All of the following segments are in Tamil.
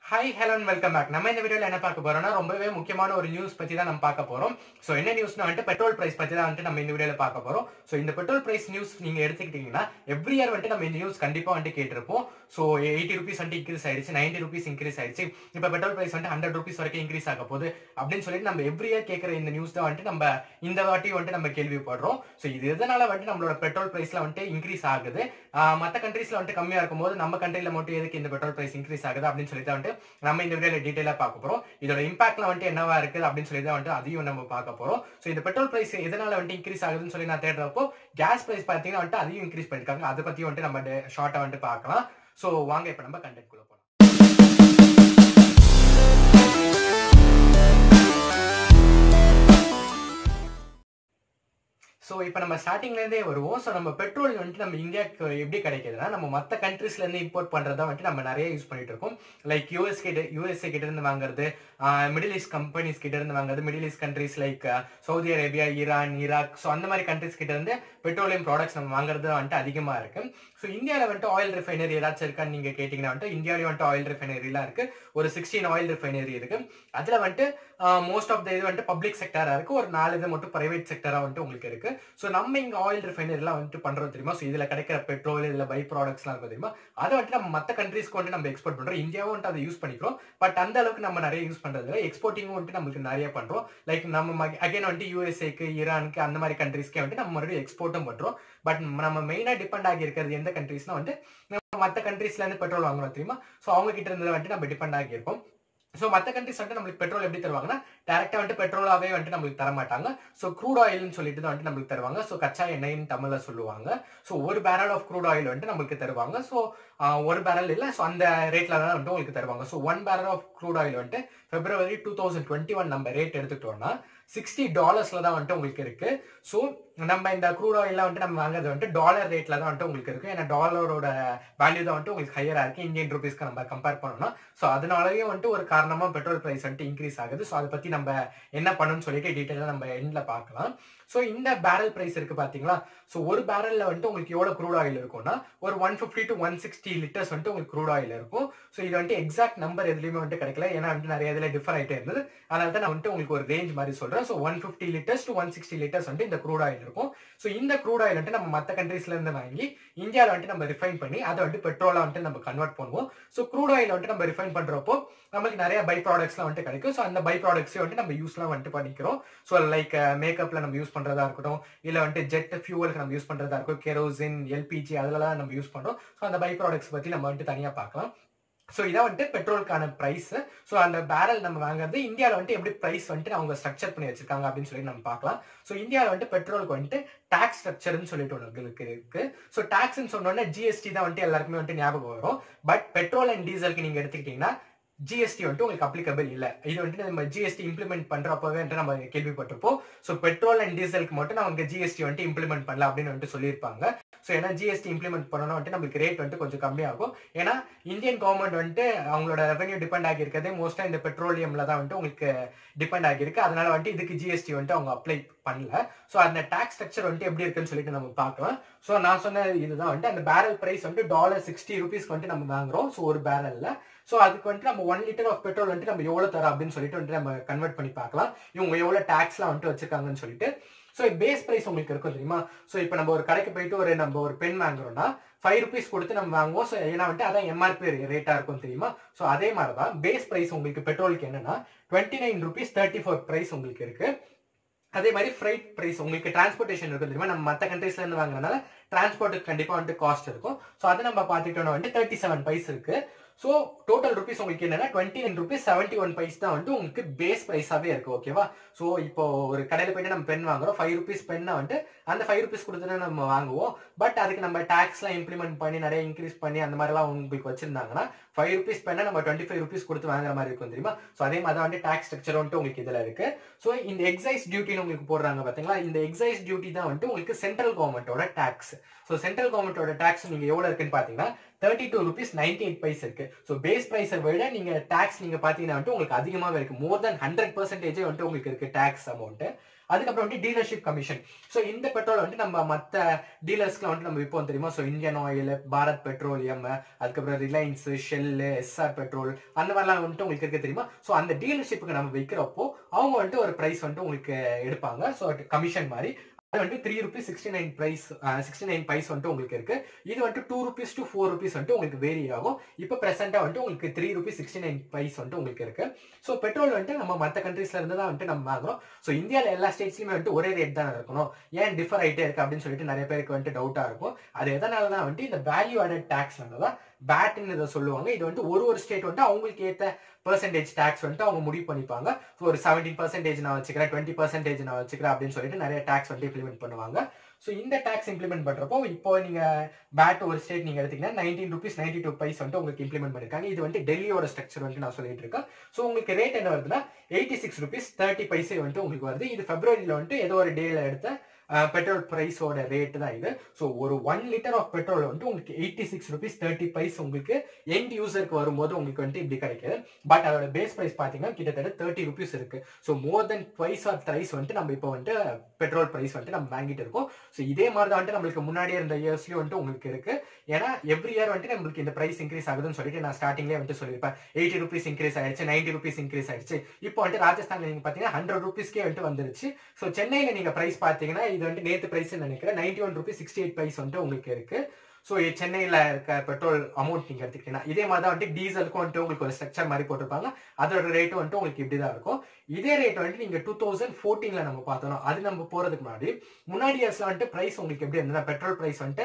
ஹாய் ஹலோ வெல்கம் பேக் நம்ம இந்த வீடியோல என்ன பார்க்க போறோம்னா ரொம்பவே முக்கியமான ஒரு நியூஸ் பத்தி தான் நம்ம பார்க்க போறோம் சோ என்ன நியூஸ்னா வந்துட்டு பெட்ரோல் பிரைஸ் பத்தி தான் வந்துட்டு நம்ம இந்த வீடியோல பார்க்க போறோம் சோ இந்த பெட்ரோல் பிரைஸ் நியூஸ் நீங்க எடுத்துக்கிட்டீங்கன்னா எவ்ரி இயர் வந்துட்டு நம்ம இந்த நியூஸ் கண்டிப்பா வந்துட்டு கேட்டிருப்போம் சோ எயிட்டி ருபீஸ் வந்துட்டு இன்க்ரீஸ் ஆயிடுச்சு நைன்டி ருபீஸ் இன்க்ரீஸ் ஆயிடுச்சு இப்போ பெட்ரோல் பிரைஸ் வந்துட்டு ஹண்ட்ரட் ருபீஸ் வரைக்கும் இன்க்ரீஸ் ஆக போகுது அப்படின்னு சொல்லிட்டு நம்ம எவ்ரி இயர் கேட்குற இந்த நியூஸ் தான் வந்துட்டு நம்ம இந்த வாட்டி வந்துட்டு நம்ம கேள்விப்படுறோம் ஸோ இது எதனால வந்துட்டு நம்மளோட பெட்ரோல் பிரைஸ்ல வந்துட்டு இன்க்ரீஸ் ஆகுது மற்ற கண்ட்ரீஸ்ல வந்துட்டு கம்மியா இருக்கும்போது நம்ம கண்ட்ரில மட்டும் எதுக்கு இந்த பெட்ரோல் பிரைஸ் இன்க்ரீஸ் ஆகுது அப்படின்னு சொல்லிட்டு வந்துட்டு நம்ம இந்த வீடியோல டீடைலா பார்க்க போறோம் இதோட இம்பாக்ட்ல வந்துட்டு என்னவா இருக்குது அப்படின்னு சொல்லி தான் வந்துட்டு அதையும் நம்ம பார்க்க போறோம் ஸோ இந்த பெட்ரோல் பிரைஸ் எதனால வந்துட்டு இன்க்ரீஸ் ஆகுதுன்னு சொல்லி நான் தேடுறப்போ கேஸ் பிரைஸ் பார்த்தீங்கன்னா வந்துட்டு அதையும் இன்க்ரீஸ் பண்ணிருக்காங்க அதை பத்தி வந்துட்டு நம்ம ஷார்ட்டா வந்துட்டு பார்க்கலாம் ஸோ வாங்க இப்போ நம்ம கண்டென்ட் குள்ள போகலாம் ஸோ இப்போ நம்ம ஸ்டார்டிங்லேருந்தே வருவோம் ஸோ நம்ம பெட்ரோல் வந்துட்டு நம்ம இந்தியாவுக்கு எப்படி கிடைக்குதுன்னா நம்ம மற்ற கண்ட்ரீஸ்லேருந்து இம்போர்ட் பண்ணுறதா வந்துட்டு நம்ம நிறைய யூஸ் பண்ணிட்டு இருக்கோம் லைக் யூஎஸ் கிட்ட யூஎஸ்ஏ கிட்ட இருந்து வாங்குறது மிடில் ஈஸ்ட் கம்பெனிஸ் கிட்ட இருந்து வாங்குறது Middle East countries like Saudi Arabia Iran Iraq so அந்த மாதிரி கண்ட்ரீஸ் கிட்ட இருந்து பெட்ரோலியம் ப்ராடக்ட்ஸ் நம்ம வாங்குறது வந்துட்டு அதிகமாக இருக்கு ஸோ இந்தியாவில் வந்துட்டு ஆயில் ரிஃபைனரி ஏதாச்சும் இருக்கான்னு நீங்கள் கேட்டிங்கன்னா வந்துட்டு இந்தியாவிலேயும் வந்துட்டு ஆயில் ரிஃபைனரிலாம் இருக்கு ஒரு சிக்ஸ்டீன் ஆயில் ரிஃபைனரி இருக்கு அதில் வந்துட்டு மோஸ்ட் ஆஃப் த இது வந்துட்டு பப்ளிக் செக்டராக இருக்கு ஒரு நாலு இது மட்டும் பிரைவேட் செக்டராக வந்துட்டு உங்களுக்கு இருக்கு ஸோ நம்ம இங்கே ஆயில் ரிஃபைனரிலாம் வந்துட்டு பண்ணுறோம் தெரியுமா ஸோ இதில் கிடைக்கிற பெட்ரோல் இதில் பை ப்ராடக்ட்ஸ்லாம் இருக்கும் தெரியுமா அதை வந்துட்டு நம்ம மற்ற கண்ட்ரீஸ்க்கு வந்துட்டு நம்ம எக்ஸ்போர்ட் பண்ணுறோம் இந்தியாவும் வந்துட்டு அதை யூஸ் பண்ணிக்கிறோம் பட் அந்த அளவுக்கு நம்ம நிறைய யூஸ் பண்ணுறது இல்லை எக்ஸ்போர்ட்டிங்கும் வந்துட்டு நம்மளுக்கு நிறைய பண்ணுறோம் லைக் நம்ம அகைன் வந்துட்டு யூஎஸ்ஏக்கு ஈரானுக்கு அந்த மாதிரி கண்ட்ரீஸ்க்கே வந்துட்டு நம்ம மறுபடியும் எக்ஸ்போர்ட்டும் பண்ணுறோம் பட் நம்ம மெயினாக டிபெண்ட் ஆகி இருக்கிறது எந்த கண்ட்ரீஸ்னா வந்துட்டு நம்ம மற்ற கண்ட்ரீஸ்லேருந்து பெட்ரோல் வாங்குறோம் தெரியுமா ஸோ அவங்க கிட்ட இருந்து வந்துட்டு நம்ம டிபெண்ட் ஆகியிருக்கோம் ஸோ மற்ற கண்ட்ரிஸ் வந்துட்டு நம்மளுக்கு பெட்ரோல் எப்படி தருவாங்கன்னா டேரக்டா வந்துட்டு பெட்ரோலாவே வந்துட்டு நம்மளுக்கு தர மாட்டாங்க ஸோ க்ரூட் ஆயில்னு சொல்லிட்டு தான் வந்துட்டு நம்மளுக்கு தருவாங்க ஸோ கச்சா எண்ணெய்னு தமிழ்ல சொல்லுவாங்க ஸோ ஒரு பேரல் ஆஃப் க்ரூட் ஆயில் வந்துட்டு நம்மளுக்கு தருவாங்க ஸோ ஒரு பேரல் இல்லை ஸோ அந்த ரேட்ல தான் வந்துட்டு உங்களுக்கு தருவாங்க so one barrel of crude oil வந்துட்டு February two thousand twenty one நம்ம ரேட் எடுத்துக்கிட்டோம்னா சிக்ஸ்டி டாலர்ஸ்ல தான் வந்துட்டு உங்களுக்கு இருக்கு ஸோ நம்ம இந்த க்ரூட் ஆயிலாம் வந்துட்டு நம்ம வாங்குறது வந்துட்டு டாலர் ரேட்ல தான் வந்துட்டு உங்களுக்கு இருக்கு ஏன்னா டாலரோட வேல்யூ தான் வந்துட்டு உங்களுக்கு ஹையரா இருக்கு இந்தியன் ருபீஸ்க்கு நம்ம கம்பேர் பண்ணோம்னா ஸோ அதனாலயே வந்துட்டு ஒரு காரணமா பெட்ரோல் பிரைஸ் வந்துட்டு இன்க்ரீஸ் ஆகுது ஸோ அதை பத்தி நம்ம என்ன பண்ணணும்னு சொல்லிட்டு டீட்டெயிலாக நம்ம எண்ட்ல பார்க்கலாம் ஸோ இந்த பேரல் பிரைஸ் இருக்கு பாத்தீங்களா ஸோ ஒரு பேரல்ல வந்துட்டு உங்களுக்கு எவ்வளவு க்ரூட் ஆயில் இருக்கும்னா ஒரு one fifty to one sixty litres வந்துட்டு உங்களுக்கு க்ரூட் ஆயில் இருக்கும் ஸோ இது வந்துட்டு எக்ஸாக்ட் நம்பர் எதுலையுமே வந்துட்டு கிடைக்கல ஏன்னா வந்துட்டு நிறைய இதில் டிஃபர் ஆகிட்டே இருந்தது அதனால தான் நான் வந்துட்டு உங்களுக்கு ஒரு ரேஞ்ச் மாதிரி சொல்றேன் so one fifty litres to one sixty litres வந்துட்டு இந்த க்ரூட் ஆயில் இருக்கும் ஸோ இந்த க்ரூட் ஆயில் வந்துட்டு நம்ம மற்ற கண்ட்ரீஸ்ல இருந்து வாங்கி இந்தியாவில் வந்துட்டு நம்ம ரிஃபைன் பண்ணி அதை வந்துட்டு பெட்ரோலா வந்துட்டு நம்ம கன்வெர்ட் பண்ணுவோம் ஸோ க்ரூட் ஆயில் வந்துட்டு நம்ம ரிஃபைன் பண்றப்போ நம்மளுக்கு நிறைய பை ப்ராடக்ட்ஸ்லாம் வந்துட்டு கிடைக்கும் ஸோ அந்த பை ப்ராடக்ட்ஸே வந்துட்டு நம்ம யூஸ்லாம் வந்துட்டு பண்ணிக்கிறோம் ஸோ லைக் மேக்கப்ல நம்ம யூஸ் பண்றதா இருக்கட்டும் இல்லை வந்துட்டு ஜெட் ஃபியூவலுக்கு நம்ம யூஸ் பண்றதா இருக்கும் கெரோசின் எல்பிஜி அதெல்லாம் நம்ம யூஸ் பண்றோம் ஸோ அந்த பை ப்ராடக்ட்ஸ் பத்தி நம்ம வந்துட்டு தனியாக பார்க்கலாம் ஸோ இதான் வந்துட்டு பெட்ரோலுக்கான ப்ரைஸ் ஸோ அந்த பேரல் நம்ம வாங்குறது இந்தியாவில் வந்துட்டு எப்படி ப்ரைஸ் வந்துட்டு அவங்க ஸ்ட்ரக்சர் பண்ணி வச்சிருக்காங்க அப்படின்னு சொல்லி நம்ம பார்க்கலாம் ஸோ இந்தியாவில் வந்துட்டு பெட்ரோலுக்கு வந்துட்டு டாக்ஸ் ஸ்ட்ரக்சர்னு சொல்லிட்டு ஒன்று இருக்கு ஸோ டாக்ஸ்ன்னு சொன்னோன்னே ஜிஎஸ்டி தான் வந்துட்டு எல்லாருக்குமே வந்துட்டு ஞாபகம் வரும் பட் பெட்ரோல் அண்ட் டீசலுக்கு நீங்க எடுத்துக்கிட்டீங்கன்னா ஜிஎஸ்டி வந்துட்டு உங்களுக்கு அப்ளிகபிள் இல்லை இது வந்துட்டு நம்ம ஜிஎஸ்டி இம்ப்ளிமெண்ட் பண்றப்பவே நம்ம கேள்விப்பட்டிருப்போம் ஸோ பெட்ரோல் அண்ட் டீசலுக்கு மட்டும் நம்ம ஜிஎஸ்டி வந்துட்டு இம்ப்ளிமெண்ட் பண்ணல அப்படின்னு வந்துட்டு சொல்லியிருப்பாங்க ஸோ ஏன்னா ஜிஎஸ்டி இம்ப்ளிமெண்ட் பண்ணணும் வந்துட்டு நம்மளுக்கு ரேட் வந்துட்டு கொஞ்சம் கம்மியாகும் ஏன்னா இந்தியன் கவர்மெண்ட் வந்துட்டு அவங்களோட ரெவன்யூ டிபெண்ட் ஆகியிருக்கிறதே மோஸ்டா இந்த பெட்ரோலியம்ல தான் வந்துட்டு உங்களுக்கு டிபெண்ட் ஆகியிருக்கு அதனால வந்துட்டு இதுக்கு ஜிஎஸ்டி வந்துட்டு அவங்க அப்ளை பண்ணல ஸோ அந்த டாக்ஸ் ஸ்ட்ரக்சர் வந்துட்டு எப்படி இருக்குன்னு சொல்லிட்டு நம்ம பார்க்கலாம் ஸோ நான் சொன்ன இதுதான் வந்துட்டு அந்த பேரல் பிரைஸ் வந்துட்டு டாலர் சிக்ஸ்டி ருபீஸ்க்கு வந்துட்டு நம்ம வாங்குறோம் ஸோ ஒரு பேரல்ல ஸோ அதுக்கு வந்துட்டு நம்ம ஒன் லிட்டர் ஆஃப் பெட்ரோல் வந்துட்டு நம்ம எவ்வளோ தரோம் அப்படின்னு சொல்லிட்டு வந்துட்டு நம்ம கன்வெர்ட் பண்ணி பார்க்கலாம் இவங்க எவ்வளோ டேக்ஸ்லாம் வந்துட்டு வச்சிருக்காங்கன்னு சொல்லிட்டு ஸோ பேஸ் ப்ரைஸ் உங்களுக்கு இருக்கும் தெரியுமா ஸோ இப்போ நம்ம ஒரு கடைக்கு போயிட்டு ஒரு நம்ம ஒரு பென் வாங்குறோம்னா ஃபைவ் ருபீஸ் கொடுத்து நம்ம வாங்குவோம் ஸோ ஏன்னா வந்துட்டு அதான் எம்ஆர்பி ரேட்டா இருக்கும் தெரியுமா ஸோ அதே மாதிரி தான் பேஸ் ப்ரைஸ் உங்களுக்கு பெட்ரோலுக்கு என்னன்னா twenty nine rupees thirty four price உங்களுக்கு இருக்கு அதே மாதிரி ஃப்ரைட் ப்ரைஸ் உங்களுக்கு டிரான்ஸ்போர்டேஷன் இருக்கும் தெரியுமா நம்ம மற்ற கண்ட்ரீஸ்ல இருந்து வாங்குறதுனால டிரான்ஸ்போர்ட்டுக்கு கண்டிப்பா வந்துட்டு காஸ்ட் இருக்கும் ஸோ அதை நம்ம பார்த்துக்கிட்டோம்னா வந்துட்டு தேர்ட்டி செவன் பைஸ் இருக்கு ஸோ டோட்டல் ருபீஸ் உங்களுக்கு என்னன்னா twenty nine rupees seventy one paise தான் வந்துட்டு உங்களுக்கு பேஸ் ப்ரைஸாவே இருக்கு ஓகேவா ஸோ இப்போ ஒரு கடையில் போயிட்டு நம்ம பென் வாங்குறோம் ஃபைவ் ருபீஸ் பெண்ணை வந்துட்டு அந்த ஃபைவ் ருபீஸ் கொடுத்துட்டு நம்ம வாங்குவோம் பட் அதுக்கு நம்ம டேக்ஸ்லாம் இம்ப்ளிமெண்ட் பண்ணி நிறைய இன்க்ரீஸ் பண்ணி அந்த மாதிரிலாம் உங்களுக்கு வச்சிருந்தாங்கன்னா ஃபைவ் ருபீஸ் பெண்ணை நம்ம டுவெண்ட்டி ஃபைவ் ருபீஸ் கொடுத்து வாங்குற மாதிரி இருக்கும் தெரியுமா ஸோ அதே மாதிரி தான் வந்து டேக்ஸ் ஸ்ட்ரக்சர் வந்துட்டு உங்களுக்கு இதில் இருக்கு ஸோ இந்த எக்ஸைஸ் டியூட்டின்னு உங்களுக்கு போடுறாங்க பார்த்தீங்களா இந்த எக்ஸைஸ் டியூட்டி தான் வந்துட்டு உங்களுக்கு சென்ட்ரல் கவர்மெண்ட்டோட டேக்ஸ் ஸோ சென்ட்ரல் கவர்மெண்ட்டோட டேக்ஸ் நீங்க எவ்வளவு இருக்குன்னு பாத்தீங்கன்னா thirty two rupees ninety eight paise இருக்கு ஸோ பேஸ் ப்ரைஸை விட நீங்க டேக்ஸ் நீங்க பாத்தீங்கன்னா வந்துட்டு உங்களுக்கு அதிகமாகவே இருக்கு மோர் தென் ஹண்ட்ரட் பர்சன்டேஜ் வந்துட்டு உங்களுக்கு இருக்கு டேக்ஸ் அமௌண்ட் அதுக்கப்புறம் வந்து டீலர்ஷிப் கமிஷன் ஸோ இந்த பெட்ரோல் வந்துட்டு நம்ம மற்ற டீலர்ஸ்க்குலாம் வந்துட்டு நம்ம விற்போம் தெரியுமா so Indian Oil Bharat Petroleum அதுக்கப்புறம் ரிலையன்ஸ் ஷெல்லு எஸ்ஆர் பெட்ரோல் அந்த மாதிரிலாம் வந்துட்டு உங்களுக்கு இருக்க தெரியுமா ஸோ அந்த டீலர்ஷிப்புக்கு நம்ம விற்கிறப்போ அவங்க வந்துட்டு ஒரு ப்ரைஸ் வந்துட்டு உங்களுக்கு எடுப்பாங்க ஸோ கமிஷன் மாதிரி அது வந்துட்டு three rupees sixty nine price sixty nine price வந்துட்டு உங்களுக்கு இருக்கு இது வந்துட்டு two rupees to four rupees வந்துட்டு உங்களுக்கு வேரி ஆகும் இப்போ ப்ரெசென்ட்டாக வந்துட்டு உங்களுக்கு three rupees sixty nine price வந்துட்டு உங்களுக்கு இருக்கு ஸோ பெட்ரோல் வந்துட்டு நம்ம மற்ற கண்ட்ரீஸ்ல இருந்து தான் வந்துட்டு நம்ம வாங்குறோம் ஸோ இந்தியாவில் எல்லா ஸ்டேட்ஸ்லையுமே வந்துட்டு ஒரே ரேட் தான் இருக்கணும் ஏன் டிஃபர் ஆகிட்டே இருக்கு அப்படின்னு சொல்லிட்டு நிறைய பேருக்கு வந்துட்டு டவுட்டா இருக்கும் அது எதனால தான் வந்துட்டு இந்த வேல்யூ ஆடட் டேக்ஸ்னால தான் பேட்னு இதை சொல்லுவாங்க இது வந்துட்டு ஒரு ஒரு ஸ்டேட் வந்துட்டு அவங்களுக்கு ஏற்ற பர்சன்டேஜ் டேக்ஸ் வந்துட்டு அவங்க முடிவு பண்ணிப்பாங்க ஸோ ஒரு செவன்டீன் பர்சன்டேஜ் நான் வச்சுக்கிறேன் டுவெண்ட்டி பர்சன்டேஜ் நான் வச்சுக்கிறேன் அப்படின்னு சொல்லிட்டு நிறைய டேக்ஸ் வந்துட்டு இம்ப்ளிமெண்ட் பண்ணுவாங்க ஸோ இந்த டேக்ஸ் இம்ப்ளிமெண்ட் பண்றப்போ இப்போ நீங்க பேட் ஒரு ஸ்டேட் நீங்க எடுத்தீங்கன்னா nineteen rupees ninety two paise வந்துட்டு உங்களுக்கு இம்ப்ளிமெண்ட் பண்ணிருக்காங்க இது வந்துட்டு டெல்லியோட ஸ்ட்ரக்சர் வந்துட்டு நான் சொல்லிட்டு இருக்கேன் ஸோ உங்களுக்கு ரேட் என்ன வருதுன்னா eighty six rupees thirty paise வந்துட்டு உங்களுக்கு வருது இது பிப்ரவரியில வந்துட்டு ஏதோ ஒரு டேல எடுத்த பெட்ரோல் ப்ரைஸோட ரேட் தான் இது ஸோ ஒரு ஒன் லிட்டர் ஆஃப் பெட்ரோல் வந்துட்டு உங்களுக்கு eighty six rupees thirty paise உங்களுக்கு எண்ட் யூசருக்கு வரும்போது உங்களுக்கு வந்துட்டு இப்படி கிடைக்குது பட் அதோட பேஸ் ப்ரைஸ் பார்த்தீங்கன்னா கிட்டத்தட்ட தேர்ட்டி ருபீஸ் இருக்கு so more then twice or thrice வந்துட்டு நம்ம இப்போ வந்துட்டு பெட்ரோல் ப்ரைஸ் வந்துட்டு நம்ம வாங்கிட்டு இருக்கோம் ஸோ இதே மாதிரி தான் வந்துட்டு நம்மளுக்கு முன்னாடியே இருந்த இயர்ஸ்லயும் வந்துட்டு உங்களுக்கு இருக்கு ஏன்னா எவ்ரி இயர் வந்துட்டு நம்மளுக்கு இந்த பிரைஸ் இன்க்ரீஸ் ஆகுதுன்னு சொல்லிட்டு நான் ஸ்டார்டிங்லேயே வந்துட்டு சொல்லியிருப்பேன் எயிட்டி ருபீஸ் இன்க்ரீஸ் ஆயிடுச்சு நைன்டி ருபீஸ் இன்க்ரீஸ் ஆயிடுச்சு இப்போ வந்துட்டு ராஜஸ்தான்ல நீங்க பாத்தீங்கன்னா ஹண்ட்ரட் ருபீஸ்க்கே வந்துட்டு வந்துருச்சு ஸோ சென்னையில நீங்க பிரைஸ் பாத்தீங்கன்னா இது வந்துட்டு நேத்து பிரைஸ் நினைக்கிறேன் ninety one rupees sixty eight price வந்துட்டு உங்களுக்கு இருக்கு ஸோ சென்னையில் இருக்க பெட்ரோல் அமௌண்ட் நீங்கள் எடுத்துக்கிட்டீங்கன்னா இதே மாதிரி தான் வந்துட்டு டீசலுக்கும் வந்துட்டு உங்களுக்கு ஒரு ஸ்ட்ரக்சர் மாதிரி போட்டிருப்பாங்க அதோட ரேட்டும் வந்துட்டு உங்களுக்கு இப்படி தான் இருக்கும் இதே ரேட் வந்துட்டு நீங்கள் டூ தௌசண்ட் ஃபோர்டீனில் நம்ம பார்த்தோம் அது நம்ம போகிறதுக்கு முன்னாடி முன்னாடி இயர்ஸில் வந்துட்டு ப்ரைஸ் உங்களுக்கு எப்படி இருந்ததுன்னா பெட்ரோல் ப்ரைஸ் வந்துட்டு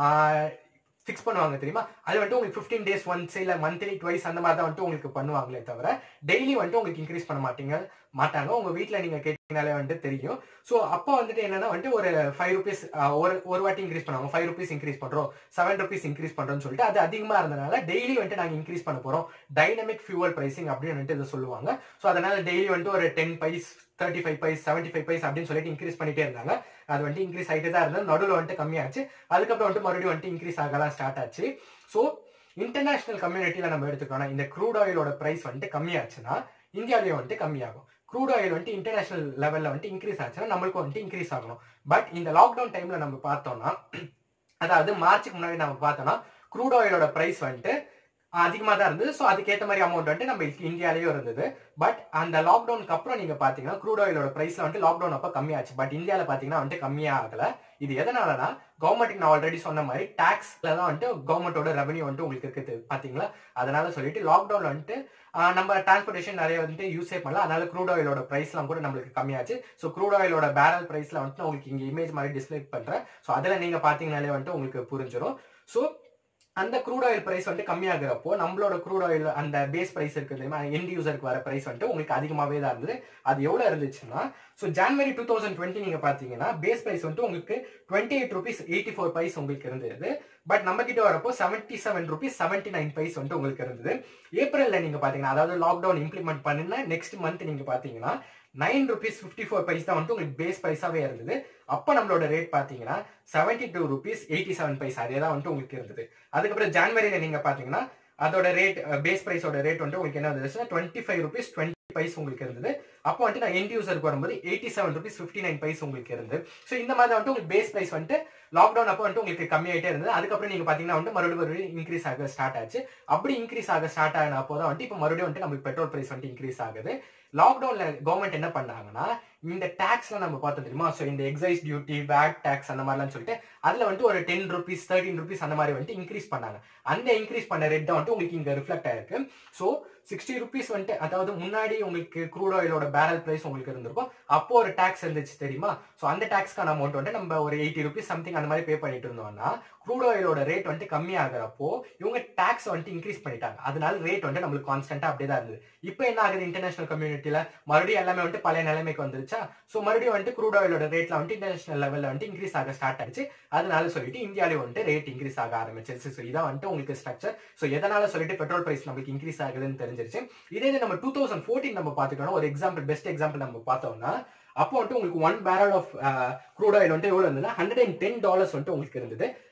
ஃபிக்ஸ் பண்ணுவாங்க தெரியுமா அது வந்துட்டு உங்களுக்கு ஃபிஃப்டீன் டேஸ் ஒன்ஸ் இல்லை மந்த்லி ட்வைஸ் அந்த மாதிரி தான் வந்துட்டு உங்களுக்கு பண்ணுவாங்களே தவிர டெய்லி வந்துட்டு உங்களுக்கு இன்க்ரீஸ் பண்ண மாட்டீங்க மாட்டாங்க உங்க வீட்டில் நீங்க கேட்டீங்கனாலே வந்துட்டு தெரியும் ஸோ அப்போ வந்துட்டு என்னன்னா வந்துட்டு ஒரு ஃபைவ் ருபீஸ் ஒரு ஒரு வாட்டி இன்க்ரீஸ் பண்ணுவாங்க ஃபைவ் ருபீஸ் இன்க்ரீஸ் பண்றோம் செவன் ருபீஸ் இன்க்ரீஸ் பண்றோம்னு சொல்லிட்டு அது அதிகமா இருந்தனால டெய்லி வந்துட்டு நாங்கள் இன்க்ரீஸ் பண்ண போறோம் டைனமிக் ஃபியூவல் பிரைசிங் அப்படின்னு வந்துட்டு இதை சொல்லுவாங்க ஸோ அதனால டெய்லி வந்துட்டு ஒரு ten paise thirty five paise seventy five paise அப்படின்னு சொல்லிட்டு இன்க்ரீஸ் பண்ணிட்டே இருந்தாங்க அது வந்துட்டு இன்க்ரீஸ் ஆகிட்டே தான் இருந்தது நடுவில் வந்துட்டு கம்மியாச்சு அதுக்கப்புறம் வந்துட்டு மறுபடியும் வந்துட்டு இன்க்ரீஸ் ஆகலாம் ஸ்டார்ட் ஆச்சு ஸோ இன்டர்நேஷனல் கம்யூனிட்டியில நம்ம எடுத்துக்கணும் இந்த க்ரூட் ஆயிலோட பிரைஸ் வந்துட்டு கம்மியாச்சுன்னா இந்தியாவிலேயே வந்துட்டு கம்மியாகும் க்ரூட் ஆயில் வந்துட்டு இன்டர்நேஷனல் லெவலில் வந்துட்டு இன்க்ரீஸ் ஆச்சுன்னா நம்மளுக்கு வந்துட்டு இன்க்ரீஸ் ஆகணும் பட் இந்த லாக்டவுன் டைம்ல நம்ம பார்த்தோம்னா அதாவது மார்ச்சுக்கு முன்னாடி நம்ம பார்த்தோம்னா க்ரூட் ஆயிலோட பிரைஸ் வந்துட்டு அதிகமாக தான் இருந்தது ஸோ அதுக்கேற்ற மாதிரி அமௌண்ட் வந்துட்டு நம்ம இந்தியாலேயும் இருந்தது பட் அந்த லாக்டவுனுக்கு அப்புறம் நீங்க பாத்தீங்கன்னா க்ரூட் ஆயிலோட பிரைஸ்ல வந்துட்டு லாக்டவுன் அப்போ கம்மியாச்சு பட் இந்தியாவில் பாத்தீங்கன்னா வந்துட்டு கம்மியாகல இது எதனாலனா கவர்மெண்ட்டுக்கு நான் ஆல்ரெடி சொன்ன மாதிரி டாக்ஸ்ல தான் வந்துட்டு கவர்மெண்டோட ரெவன்யூ வந்துட்டு உங்களுக்கு இருக்குது பாத்தீங்களா அதனால சொல்லிட்டு லாக்டவுன் வந்துட்டு நம்ம டிரான்ஸ்போர்டேஷன் நிறைய வந்துட்டு யூஸே பண்ணல அதனால க்ரூட் ஆயிலோட பிரைஸ்லாம் கூட நம்மளுக்கு கம்மியாச்சு ஸோ க்ரூட் ஆயிலோட பேரல் பிரைஸ்ல வந்துட்டு உங்களுக்கு இங்க இமேஜ் மாதிரி டிஸ்பிளே பண்றேன் ஸோ அதில் நீங்க பாத்தீங்கனாலே வந்துட்டு உங்களுக்கு புரிஞ்சிடும் ஸோ அந்த க்ரூட் ஆயில் பிரைஸ் வந்துட்டு கம்மியாகிறப்போ நம்மளோட க்ரூட் ஆயில் அந்த பேஸ் பிரைஸ் இருக்கு தெரியுமா எண்ட் யூசருக்கு வர பிரைஸ் வந்துட்டு உங்களுக்கு அதிகமாகவே தான் இருந்தது அது எவ்வளோ இருந்துச்சுன்னா so January two thousand twenty நீங்கள் பார்த்தீங்கன்னா பேஸ் பிரைஸ் வந்துட்டு உங்களுக்கு twenty eight rupees eighty four paise உங்களுக்கு இருந்தது பட் நம்ம கிட்ட வரப்போ seventy seven rupees seventy nine paise வந்துட்டு உங்களுக்கு இருந்தது ஏப்ரலில் நீங்கள் பார்த்தீங்கன்னா அதாவது லாக்டவுன் இம்ப்ளிமெண்ட் பண்ணின நெக்ஸ்ட் மந்த் நீங்கள் பார்த்தீங்கன்னா nine rupees fifty four paise தான் வந்துட்டு உங்களுக்கு பேஸ் ப்ரைஸாகவே இருந்தது அப்போ நம்மளோட ரேட் பார்த்தீங்கன்னா seventy two rupees eighty seven paise அதே தான் வந்துட்டு உங்களுக்கு இருந்தது அதுக்கப்புறம் ஜான்வரியில் நீங்கள் பார்த்தீங்கன்னா அதோட ரேட் பேஸ் ப்ரைஸோட ரேட் வந்துட்டு உங்களுக்கு என்ன இருந்துச்சுன்னா twenty five rupees twenty paise உங்களுக்கு இருந்தது அப்போ வந்துட்டு நான் எண்ட் யூசருக்கு வரும்போது eighty seven rupees fifty nine paise உங்களுக்கு இருந்தது ஸோ இந்த மாதிரி வந்துட்டு உங்களுக்கு பேஸ் ப்ரைஸ் வந்துட்டு லாக்டவுன் அப்போ வந்துட்டு உங்களுக்கு கம்மியாயிட்டே இருந்தது அதுக்கப்புறம் நீங்க பாத்தீங்கன்னா வந்து மறுபடியும் மறுபடியும் இன்க்ரீஸ் ஆக ஸ்டார்ட் ஆச்சு அப்படி இன்க்ரீஸ் ஆக ஸ்டார்ட் ஆகின அப்போ தான் வந்துட்டு இப்போ மறுபடியும் வந்துட்டு நமக்கு பெட்ரோல் பிரைஸ் வந்துட்டு இன்க்ரீஸ் ஆகுது லாக்டவுன்ல கவர்மெண்ட் என்ன பண்ணாங்கன்னா இந்த டேக்ஸ்லாம் நம்ம பார்த்தோம் தெரியுமா ஸோ இந்த எக்ஸைஸ் டியூட்டி வேட் டேக்ஸ் அந்த மாதிரிலாம் சொல்லிட்டு அதுல வந்துட்டு ஒரு டென் ருபீஸ் தேர்ட்டின் ருபீஸ் அந்த மாதிரி வந்துட்டு இன்க்ரீஸ் பண்ணாங்க அந்த இன்க்ரீஸ் பண்ண ரேட் தான் வந்துட்டு உங்களுக்கு இங்க ரிஃப்ளெக்ட் ஆயிருக்கு ஸோ சிக்ஸ்டி ருபீஸ் வந்துட்டு அதாவது முன்னாடி உங்களுக்கு க்ரூட் ஆயிலோட பேரல் பிரைஸ் உங்களுக்கு இருந்திருக்கும் அப்போ ஒரு டேக்ஸ் இருந்துச்சு தெரியுமா ஸோ அந்த டேக்ஸ்க்கான அமௌண்ட் வந்துட்டு நம்ம ஒரு எயிட்டி ருபீஸ் சம்திங் அந்த மாதிரி பே பண்ணிட்டு இருந்தோம்னா க்ரூட் ஆயிலோட ரேட் வந்துட்டு கம்மி ஆகிறப்போ இவங்க டேக்ஸ் வந்துட்டு இன்க்ரீஸ் பண்ணிட்டாங்க அதனால ரேட் வந்துட்டு நம்மளுக்கு கான்ஸ்டன்டா அப்படியே தான் இருந்தது இப்போ என்ன ஆகுது இன்டர்நேஷனல் கம்யூனிட்டியில மறுபடியும் எல்லாமே வந்துட்டு பழைய நிலைமைக்கு வந்துருச்சா ஸோ மறுபடியும் வந்துட்டு க்ரூட் ஆயிலோட ரேட்ல வந்துட்டு இன்டர்நேஷனல் லெவல்ல வந்துட்டு இன்க்ரீஸ் ஆக ஸ்டார்ட் ஆயிடுச்சு அதனால சொல்லிட்டு இந்தியாவிலே வந்துட்டு ரேட் இன்க்ரீஸ் ஆக ஆரம்பிச்சிருச்சு ஸோ இதான் வந்துட்டு உங்களுக்கு ஸ்ட்ரக்சர் ஸோ எதனால சொல்லிட்டு பெட்ரோல் பிரைஸ் நம்மளுக்கு இன்க்ரீஸ் ஆகுதுன்னு தெரிஞ்சிருச்சு இதே இது நம்ம டூ தௌசண்ட் ஃபோர்டீன் நம்ம பார்த்துக்கணும் ஒரு எக்ஸாம்பிள் பெஸ்ட் எக்ஸாம்பிள் நம்ம பார்த்தோம்னா அப்போ வந்துட்டு உங்களுக்கு one barrel of crude oil வந்துட்டு எவ்வளோ இருந்ததுன்னா ஹண்ட்ரட் அண்ட் டென் டாலர்ஸ் வந்துட்டு உங்களுக்கு இருந்தது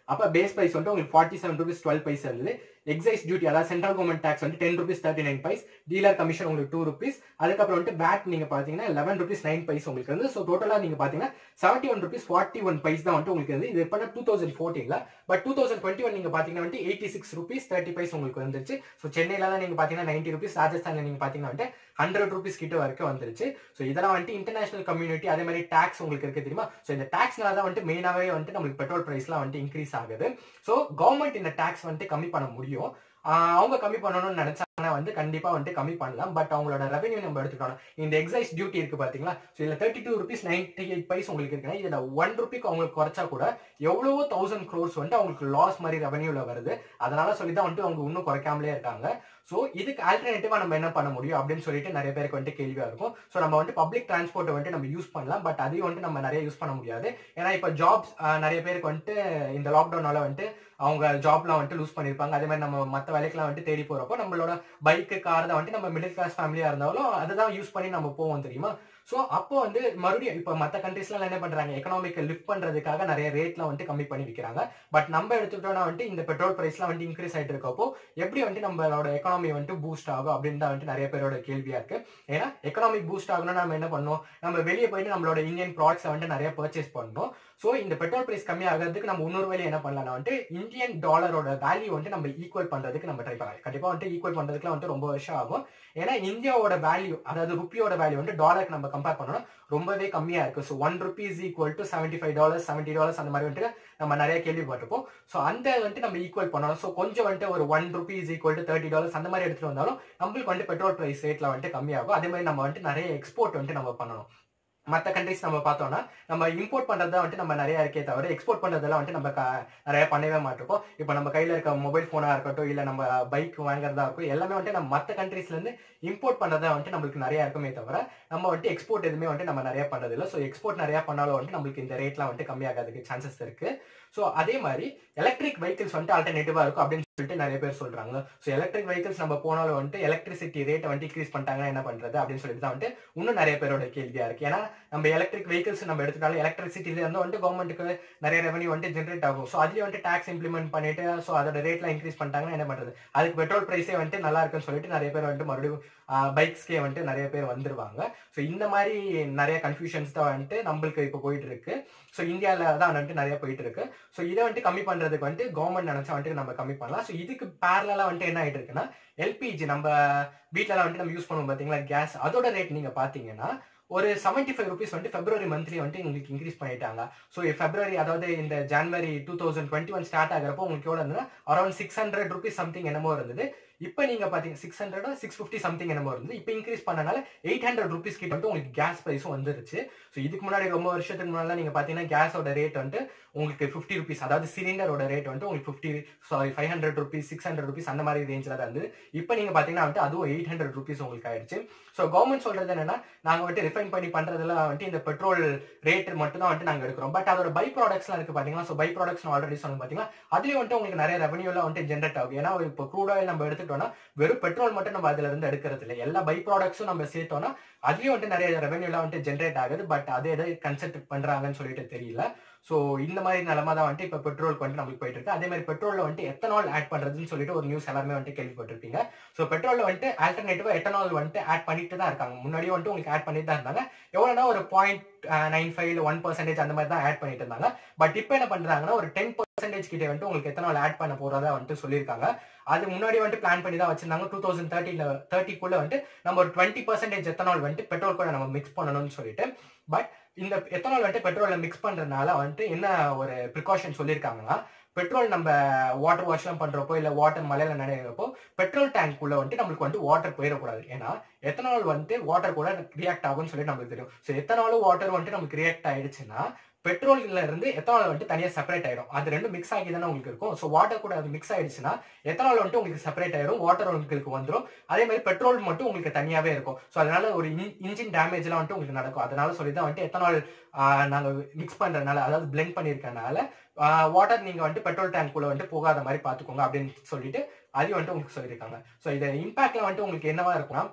அப்ப பேஸ் பிரைஸ் வந்து உங்களுக்கு forty seven rupees twelve paisa இருந்தது எக்ஸைஸ் டியூட்டி அதாவது சென்ட்ரல் கவர்மெண்ட் டேக்ஸ் வந்து ten rupees thirty nine paise dealer commission உங்களுக்கு டூ ருபீஸ் அதுக்கப்புறம் வந்து பேட் நீங்க பாத்தீங்கன்னா லெவன் ருபீஸ் நைன் பைஸ் உங்களுக்கு வந்து ஸோ டோட்டலா நீங்க பாத்தீங்கன்னா seventy one rupees forty one paise தான் வந்து உங்களுக்கு வந்து இது எப்போ டூ தௌசண்ட் ஃபோர்டீன்ல but two thousand twenty one நீங்க பாத்தீங்கன்னா வந்து eighty six rupees thirty paise உங்களுக்கு வந்துருச்சு ஸோ சென்னையில தான் நீங்க பாத்தீங்கன்னா நைன்டி ருபீஸ் ராஜஸ்தான்ல நீங்க பாத்தீங்கன்னா வந்து ஹண்ட்ரட் ருபீஸ் கிட்ட வரைக்கும் வந்துருச்சு ஸோ இதெல்லாம் வந்துட்டு இன்டர்நேஷனல் கம்யூனிட்டி அதே மாதிரி டாக்ஸ் உங்களுக்கு இருக்கு தெரியுமா ஸோ இந்த டாக்ஸ்னால தான் வந்துட்டு மெயினாவே வந்துட்டு நம்மளுக்கு பெட்ரோல் பிரைஸ்லாம் வந்துட்டு இன்க்ரீஸ் ஆகுது ஸோ கவர்மெண்ட் இந்த டாக்ஸ் வந்துட்டு கம்மி பண்ண முடியும் ஆஹ் அவங்க கம்மி பண்ணணும்னு நினைச்சாங்கன்னா வந்து கண்டிப்பா வந்துட்டு கம்மி பண்ணலாம் பட் அவங்களோட ரெவன்யூ நம்ம எடுத்துக்கணும் இந்த எக்ஸைஸ் டியூட்டி இருக்கு பாத்தீங்களா ஸோ இதுல thirty two rupees ninety eight paise உங்களுக்கு இருக்குன்னா இதுல ஒன் ருபிக்கு அவங்களுக்கு குறைச்சா கூட எவ்வளவோ தௌசண்ட் க்ரோர்ஸ் வந்துட்டு அவங்களுக்கு லாஸ் மாதிரி ரெவன்யூல வருது அதனால சொல்லி தான் வந்துட்டு அவங்க இன்னும் குறைக்காமலே இருக்காங்க ஸோ இதுக்கு ஆல்டர்னேட்டிவா நம்ம என்ன பண்ண முடியும் அப்படின்னு சொல்லிட்டு நிறைய பேருக்கு வந்துட்டு கேள்வியா இருக்கும் ஸோ நம்ம வந்துட்டு பப்ளிக் டிரான்ஸ்போர்ட் வந்துட்டு நம்ம யூஸ் பண்ணலாம் பட் அதையும் வந்துட்டு நம்ம நிறைய யூஸ் பண்ண முடியாது ஏன்னா இப்போ ஜாப்ஸ் நிறைய பேருக்கு வந்துட்டு இந்த லாக்டவுனால வந்துட்டு அவங்க ஜாப்லாம் வந்துட்டு லூஸ் பண்ணிருப்பாங்க அதே மாதிரி நம்ம மற்ற வேலைக்கெல்லாம் வந்துட்டு தேடி போறப்போ நம்மளோட பைக்கு கார் தான் வந்துட்டு நம்ம மிடில் கிளாஸ் ஃபேமிலியா இருந்தாலும் அதை தான் யூஸ் பண்ணி நம்ம போவோம் தெரியுமா ஸோ அப்போ வந்து மறுபடியும் இப்போ மற்ற கண்ட்ரீஸ்லாம் என்ன பண்றாங்க எக்கனாமிக்கை லிஃப்ட் பண்றதுக்காக நிறைய ரேட்லாம் வந்துட்டு கம்மி பண்ணி விற்கிறாங்க பட் நம்ம எடுத்துக்கிட்டோம்னா வந்துட்டு இந்த பெட்ரோல் பிரைஸ்லாம் வந்துட்டு இன்க்ரீஸ் ஆயிட்டு இருக்கப்போ எப்படி வந்துட்டு நம்மளோட எக்கனாமி வந்துட்டு பூஸ்ட் ஆகும் அப்படின்னு தான் வந்துட்டு நிறைய பேரோட கேள்வியா இருக்கு ஏன்னா எக்கனாமிக் பூஸ்ட் ஆகணும்னா நம்ம என்ன பண்ணணும் நம்ம வெளியே போயிட்டு நம்மளோட இந்தியன் ப்ராடக்ட்ஸை வந்துட்டு நிறைய பர்ச்சேஸ் பண்ணணும் ஸோ இந்த பெட்ரோல் பிரைஸ் கம்மி ஆகிறதுக்கு நம்ம இன்னொரு வேலை என்ன பண்ணலாம் வந்துட்டு இந்தியன் டாலரோட வேல்யூ வந்துட்டு நம்ம ஈக்குவல் பண்றதுக்கு நம்ம ட்ரை பண்ணலாம் கண்டிப்பா வந்துட்டு ஈக்குவல் பண்றதுக்குலாம் வந்துட்டு ரொம்ப வருஷம் ஆகும் ஏன்னா இந்தியாவோட வேல்யூ அதாவது ருப்பியோட வேல்யூ வந்து டாலருக்கு நம்ம கம்பேர் பண்ணணும் ரொம்பவே கம்மியா இருக்கு so one rupees equal to seventy five dollars seventy dollars அந்த மாதிரி வந்துட்டு நம்ம நிறைய கேள்விப்பட்டிருப்போம் ஸோ அந்த வந்துட்டு நம்ம ஈக்குவல் பண்ணணும் ஸோ கொஞ்சம் வந்துட்டு ஒரு one rupees equal to thirty dollars அந்த மாதிரி எடுத்துட்டு வந்தாலும் நம்மளுக்கு வந்துட்டு பெட்ரோல் பிரைஸ் ரேட்ல வந்துட்டு கம்மியாகும் அதே மாதிரி நம்ம வந்துட்டு நிறைய எக்ஸ்போர்ட் வந்துட்டு நம்ம பண்ணணும் மற்ற கண்ட்ரிஸ் நம்ம பார்த்தோம்னா நம்ம இம்போர்ட் பண்றது வந்துட்டு நம்ம நிறைய இருக்கே தவிர எக்ஸ்போர்ட் பண்றதெல்லாம் வந்துட்டு நம்ம க- நிறைய பண்ணவே மாட்டிருக்கோம் இப்போ நம்ம கையில இருக்க மொபைல் போனா இருக்கட்டும் இல்ல நம்ம பைக் வாங்குறதா இருக்கும் எல்லாமே வந்துட்டு நம்ம மற்ற கண்ட்ரீஸ்ல இருந்து இம்போர்ட் பண்றதா வந்துட்டு நம்மளுக்கு நிறைய இருக்குமே தவிர நம்ம வந்துட்டு எக்ஸ்போர்ட் எதுவுமே வந்துட்டு நம்ம நிறைய பண்றது இல்லை ஸோ எக்ஸ்போர்ட் நிறைய பண்ணாலும் வந்துட்டு நம்மளுக்கு இந்த ரேட்லாம் வந்துட்டு கம்மியாகிறதுக்கு சான்சஸ் இருக்கு ஸோ அதே மாதிரி எலக்ட்ரிக் வெஹிக்கிள்ஸ் வந்துட்டு ஆல்டர்னேட்டிவா இருக்கும் அப்படின்னு சொல்லிட்டு நிறைய பேர் சொல்றாங்க ஸோ எலக்ட்ரிக் வெஹிக்கிள்ஸ் நம்ம போனாலும் வந்துட்டு எலக்ட்ரிசிட்டி ரேட்டை வந்துட்டு இன்க்ரீஸ் பண்ணிட்டாங்கன்னா என்ன பண்றது அப்படின்னு சொல்லிட்டு தான் வந்துட்டு இன்னும் நிறைய பேரோட கேள்வியா இருக்கு ஏன்னா நம்ம எலக்ட்ரிக் வெஹிக்கிள்ஸ் நம்ம எடுத்துட்டாலும் எலக்ட்ரிசிட்டில இருந்து வந்துட்டு கவர்மெண்ட்டுக்கு நிறைய ரெவன்யூ வந்துட்டு ஜென்ரேட் ஆகும் ஸோ அதுலயும் வந்துட்டு டாக்ஸ் இம்ப்ளிமெண்ட் பண்ணிட்டு ஸோ அதோட ரேட்லாம் இன்க்ரீஸ் பண்ணிட்டாங்கன்னா என்ன பண்றது அதுக்கு பெட்ரோல் பிரைஸே வந்துட்டு நல்லா இருக்குன்னு சொல்லிட்டு நிறைய பேர் வந்துட்டு மறுபடியும் பைக்ஸ்க்கே வந்துட்டு நிறைய பேர் வந்துருவாங்க ஸோ இந்த மாதிரி நிறைய கன்ஃபியூஷன்ஸ் தான் வந்துட்டு நம்மளுக்கு இப்போ போயிட்டு இருக்கு ஸோ இந்தியாவில் தான் வந்துட்டு நிறைய போயிட்டு இருக்கு ஸோ இதை வந்துட்டு கம்மி பண்றதுக்கு வந்துட்டு கவர்மெண்ட் நினைச்சா வந்துட்டு நம்ம கம்மி பண்ணலாம் ஸோ இதுக்கு பேரலா வந்துட்டு என்ன ஆயிட்டு இருக்குன்னா எல்பிஜி நம்ம வீட்டிலலாம் வந்துட்டு நம்ம யூஸ் பண்ணுவோம் பார்த்தீங்களா கேஸ் அதோட ரேட் நீங்க பாத்தீங்கன்னா ஒரு செவன்டி ஃபைவ் ருபீஸ் வந்துட்டு பிப்ரவரி மந்த்லி வந்துட்டு உங்களுக்கு இன்க்ரீஸ் பண்ணிட்டாங்க ஸோ பிப்ரவரி அதாவது இந்த January two thousand twenty one start ஆகிறப்போ உங்களுக்கு எவ்வளோ இருந்ததுன்னா around six hundred rupees something என்னமோ இருந்தது இப்போ நீங்க பாத்தீங்க six hundred six fifty something என்னமோ இருந்தது இப்போ இன்க்ரீஸ் பண்ணனால எயிட் ஹண்ட்ரட் ருபீஸ் கிட்ட வந்துட்டு உங்களுக்கு கேஸ் ப்ரைஸும் வந்துருச்சு ஸோ இதுக்கு முன்னாடி ரொம்ப வருஷத்துக்கு முன்னாடி நீங்க பாத்தீங்கன்னா கேஸோட ரேட் வந்துட்டு உங்களுக்கு ஃபிஃப்டி ருபீஸ் அதாவது சிலிண்டரோட ரேட் வந்துட்டு உங்களுக்கு fifty sorry five hundred rupees six hundred rupees அந்த மாதிரி ரேஞ்சில் தான் இருந்தது இப்போ நீங்க பாத்தீங்கன்னா வந்துட்டு அதுவும் எயிட் ஹண்ட்ரட் ருபீஸ் உங்களுக்கு ஆயிடுச்சு ஸோ கவர்மெண்ட் சொல்றது என்னன்னா நாங்க வந்துட்டு ரிஃபைன் பண்ணி பண்றதுல வந்துட்டு இந்த பெட்ரோல் ரேட் மட்டும் தான் வந்துட்டு நாங்க எடுக்கிறோம் பட் அதோட பை ப்ராடக்ட்ஸ்லாம் இருக்கு பாத்தீங்களா ஸோ பை ப்ராடக்ட்ஸ் ஆல்ரெடி சொன்னோம் பாத்தீங்களா அதுலயும் வந்துட்டு உங்களுக்கு நிறைய ரெவன்யூலாம் வந்துட்டு ஜென்ரேட் ஆகும் ஏன்னா இப்போ க்ரூட் ஆயில் நம்ம எடுத்துட்டோம்னா வெறும் பெட்ரோல் மட்டும் நம்ம அதுல இருந்து எடுக்கிறது இல்லை எல்லா பை ப்ராடக்ட்ஸும் நம்ம சேர்த்தோம்னா அதுலயும் வந்துட்டு நிறைய ரெவன்யூலாம் வந்துட்டு ஜென்ரேட் ஆகுது பட் அது எதை கன்செப்ட் பண்றாங்கன்னு சொல்லிட்டு தெரியல ஸோ இந்த மாதிரி நிலமா தான் வந்துட்டு இப்போ பெட்ரோலுக்கு வந்துட்டு நம்மளுக்கு போயிட்டு இருக்கு அதே மாதிரி பெட்ரோல்ல வந்துட்டு எத்தனால் ஆட் பண்றதுன்னு சொல்லிட்டு ஒரு நியூஸ் எல்லாருமே வந்துட்டு கேள்விப்பட்டிருப்பீங்க ஸோ பெட்ரோல்ல வந்துட்டு ஆல்டர்னேட்டிவா எத்தனால் வந்துட்டு ஆட் பண்ணிட்டு தான் இருக்காங்க முன்னாடியே வந்துட்டு உங்களுக்கு ஆட் பண்ணிட்டு தான் இருந்தாங்க எவ்வளோனா ஒரு point nine five one percentage அந்த மாதிரி தான் ஆட் பண்ணிட்டு இருந்தாங்க பட் இப்போ என்ன பண்றாங்கன்னா ஒரு டென் பர்சன்டேஜ் கிட்ட வந்துட்டு உங்களுக்கு எத்தனால் ஆட் பண்ண போறதா வந்துட்டு சொல்லியிருக்காங்க அது முன்னாடி வந்துட்டு பிளான் பண்ணி தான் வச்சிருந்தாங்க டூ தௌசண்ட் தேர்ட்டில தேர்ட்டிக்குள்ள வந்துட்டு நம்ம ஒரு டுவெண்ட்டி பர்சன்டேஜ் எத்தனால் வந்துட்டு பெட்ரோல் கூட நம்ம மிக்ஸ் பண்ணணும்னு சொல்லிட்டு பட் இந்த எத்தனால் வந்துட்டு பெட்ரோலை மிக்ஸ் பண்றதுனால வந்துட்டு என்ன ஒரு ப்ரிகாஷன் சொல்லியிருக்காங்கன்னா பெட்ரோல் நம்ம வாட்டர் வாஷ்லாம் பண்றப்போ இல்ல வாட்டர் மலையில நனைகிறப்போ பெட்ரோல் டேங்க் உள்ள வந்துட்டு நம்மளுக்கு வந்துட்டு வாட்டர் போயிடக்கூடாது ஏன்னா எத்தனால் வந்துட்டு வாட்டர் கூட ரியாக்ட் ஆகும்னு சொல்லிட்டு நம்மளுக்கு தெரியும் ஸோ எத்தனாலும் வாட்டர் வந்துட்டு நமக்கு ரியாக்ட் ஆயிடுச்சுன்னா பெட்ரோல்ல இருந்து எத்தனால் வந்துட்டு தனியா செப்பரேட் ஆயிடும் அது ரெண்டும் மிக்ஸ் ஆகி தானே உங்களுக்கு இருக்கும் ஸோ வாட்டர் கூட அது மிக்ஸ் ஆயிடுச்சுன்னா எத்தனால் வந்துட்டு உங்களுக்கு செப்பரேட் ஆயிடும் வாட்டர் உங்களுக்கு வந்துடும் அதே மாதிரி பெட்ரோல் மட்டும் உங்களுக்கு தனியாவே இருக்கும் ஸோ அதனால ஒரு இன்ஜின் டேமேஜ்லாம் வந்துட்டு உங்களுக்கு நடக்கும் அதனால சொல்லி தான் வந்துட்டு எத்தனால் நாங்க மிக்ஸ் பண்றதுனால அதாவது பிளெண்ட் பண்ணிருக்கனால வாட்டர் நீங்க வந்துட்டு பெட்ரோல் டேங்க் குள்ள வந்துட்டு போகாத மாதிரி பாத்துக்கோங்க அப்படின்னு சொல்லிட்டு அதையும் வந்துட்டு உங்களுக்கு சொல்லியிருக்காங்க ஸோ இது இம்பாக்ட்ல வந்துட்டு உங்களுக்கு என்னவா இருக்கும்னா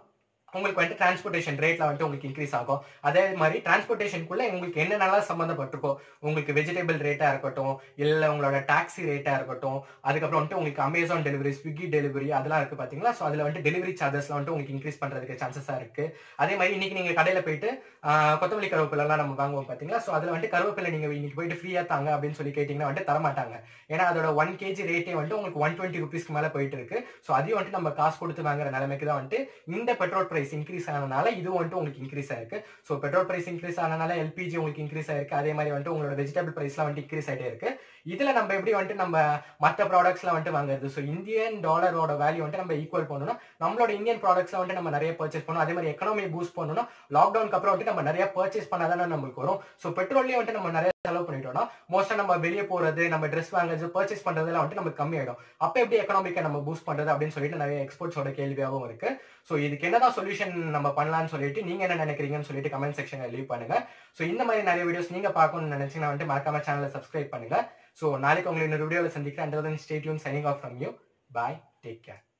உங்களுக்கு வந்துட்டு டிரான்ஸ்போர்ட்டேஷன் ரேட்ல வந்துட்டு உங்களுக்கு இன்க்ரீஸ் ஆகும் அதே மாதிரி டிரான்ஸ்போர்ட்டேஷனுக்குள்ள உங்களுக்கு என்னென்னலாம் சம்மந்தப்பட்டிருக்கோ உங்களுக்கு வெஜிடபிள் ரேட்டா இருக்கட்டும் இல்ல உங்களோட டாக்ஸி ரேட்டா இருக்கட்டும் அதுக்கப்புறம் வந்துட்டு உங்களுக்கு அமேசான் டெலிவரி ஸ்விக்கி டெலிவரி அதெல்லாம் இருக்கு பாத்தீங்களா ஸோ அதுல வந்துட்டு டெலிவரி சார்ஜஸ்லாம் வந்துட்டு உங்களுக்கு இன்க்ரீஸ் பண்றதுக்கு சான்சஸா இருக்கு அதே மாதிரி இன்னைக்கு நீங்க கடையில போயிட்டு ஆஹ், கொத்தமல்லி கருவேப்பிலை எல்லாம் நம்ம வாங்குவோம் பாத்தீங்களா ஸோ அதுல வந்துட்டு கருவேப்பிலை நீங்க இன்னைக்கு போயிட்டு ஃப்ரீயா தாங்க அப்படின்னு சொல்லி கேட்டீங்கன்னா வந்துட்டு தரமாட்டாங்க ஏன்னா அதோட ஒன் கேஜி ரேட்டே வந்துட்டு உங்களுக்கு ஒன் டுவெண்ட்டி ருபீஸ்க்கு மேல போயிட்டு இருக்கு ஸோ அதையும் வந்துட்டு நம்ம காசு கொடுத்து வாங்குற நிலைமைக்கு தான் வந்துட்டு இந்த பெட்ரோல் பிரைஸ் இன்க்ரீஸ் ஆனனால இதுவும் வந்துட்டு உங்களுக்கு இன்க்ரீஸ் ஆயிருக்கு ஸோ பெட்ரோல் பிரைஸ் இன்க்ரீஸ் ஆனனால எல்பிஜி உங்களுக்கு இன்க்ரீஸ் ஆயிருக்கு அதே மாதிரி வந்துட்டு உங்களோட வெஜிடபிள் பிரைஸ்லாம் வந்துட்டு இன்க்ரீஸ் ஆயிட்டே இருக்கு இதுல நம்ம எப்படி வந்துட்டு நம்ம மற்ற ப்ராடக்ட்ஸ்லாம் வந்துட்டு வாங்குறது ஸோ இந்தியன் டாலரோட வேல்யூ வந்துட்டு நம்ம ஈக்குவல் பண்ணணும் நம்மளோட இந்தியன் ப்ராடக்ட்ஸ்லாம் வந்துட்டு நம்ம நிறைய பர்ச்சேஸ் பண்ணணும் அதே மாதிரி எக்கனாமி பூஸ்ட் பண்ணணும் லாக்டவுனுக்கு அப்புறம் வந்துட்டு நம்ம நிறைய பர்ச்சேஸ் பண்ணாதானே நம்மளுக்கு வரும் ஸோ பெட்ரோல்லேயே வந்துட்டு நம்ம நிறைய செலவு பண்ணிட்டோம்னா மோஸ்டா நம்ம வெளியே போறது நம்ம ட்ரெஸ் வாங்குறது பர்ச்சேஸ் பண்றதுலாம் வந்துட்டு நமக்கு கம்மியாயிடும் அப்ப எப்படி எக்கனாமிக்கை நம்ம பூஸ்ட் பண்றது அப்படின்னு சொல்லிட்டு நிறைய எக்ஸ்போர்ட்ஸோட கேள்வியாகவும் இருக்கு ஸோ இதுக்கு என்னதான் சொல்யூஷன் நம்ம பண்ணலாம்னு சொல்லிட்டு நீங்க என்ன நினைக்கிறீங்கன்னு சொல்லிட்டு கமெண்ட் செக்ஷன்ல லீவ் பண்ணுங்க ஸோ இந்த மாதிரி நிறைய வீடியோஸ் நீங்க பார்க்கணும்னு நினைச்சீங்கன்னா வந்துட்டு மறக்காம சேனலை சப்ஸ்கிரைப் பண்ணுங்க ஸோ நாளைக்கு உங்களை இன்னொரு வீடியோவில் சந்திக்கிறேன் and stay tuned signing off from you bye take care